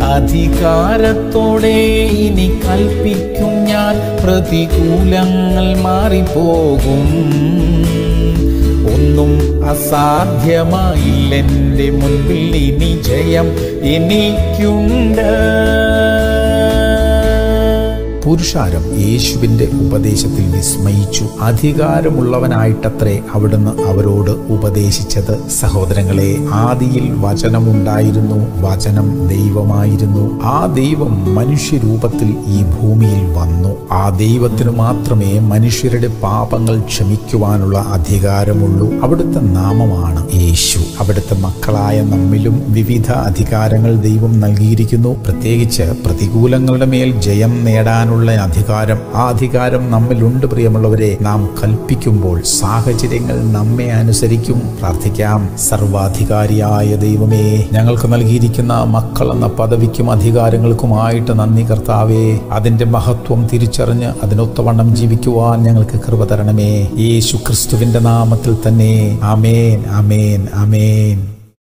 അധികാരത്തോടെ ഇനി കൽപ്പിക്കും ഞാൻ പ്രതികൂലങ്ങൾ മാറിപ്പോകും ഒന്നും അസാധ്യമായില്ലെൻ്റെ മുൻപിൽ ഇനി ജയം എനിക്കുണ്ട് പുരുഷാരം യേശുവിന്റെ ഉപദേശത്തിൽ വിസ്മയിച്ചു അധികാരമുള്ളവനായിട്ടത്രേ അവിടുന്ന് അവരോട് ഉപദേശിച്ചത് സഹോദരങ്ങളെ ആദിയിൽ വചനമുണ്ടായിരുന്നു വചനം ദൈവമായിരുന്നു ആ ദൈവം മനുഷ്യരൂപത്തിൽ ഈ ഭൂമിയിൽ വന്നു ആ ദൈവത്തിന് മാത്രമേ മനുഷ്യരുടെ പാപങ്ങൾ ക്ഷമിക്കുവാനുള്ള അധികാരമുള്ളൂ അവിടുത്തെ നാമമാണ് യേശു അവിടുത്തെ മക്കളായ നമ്മിലും വിവിധ അധികാരങ്ങൾ ദൈവം നൽകിയിരിക്കുന്നു പ്രത്യേകിച്ച് പ്രതികൂലങ്ങളുടെ മേൽ ജയം നേടാനുള്ള അധികാരം ആ അധികാരം നമ്മിലുണ്ട് പ്രിയമുള്ളവരെ നാം കൽപ്പിക്കുമ്പോൾ സാഹചര്യങ്ങൾ നമ്മെ അനുസരിക്കും പ്രാർത്ഥിക്കാം സർവാധികാരിയായ ദൈവമേ ഞങ്ങൾക്ക് നൽകിയിരിക്കുന്ന മക്കൾ എന്ന പദവിക്കും അധികാരങ്ങൾക്കുമായിട്ട് നന്ദി കർത്താവേ അതിന്റെ മഹത്വം തിരിച്ചറിഞ്ഞ് അതിനൊത്തവണ്ണം ജീവിക്കുവാൻ ഞങ്ങൾക്ക് കൃപ തരണമേ യേശു ക്രിസ്തുവിന്റെ നാമത്തിൽ തന്നെ അമേൻ അമേൻ അമേൻ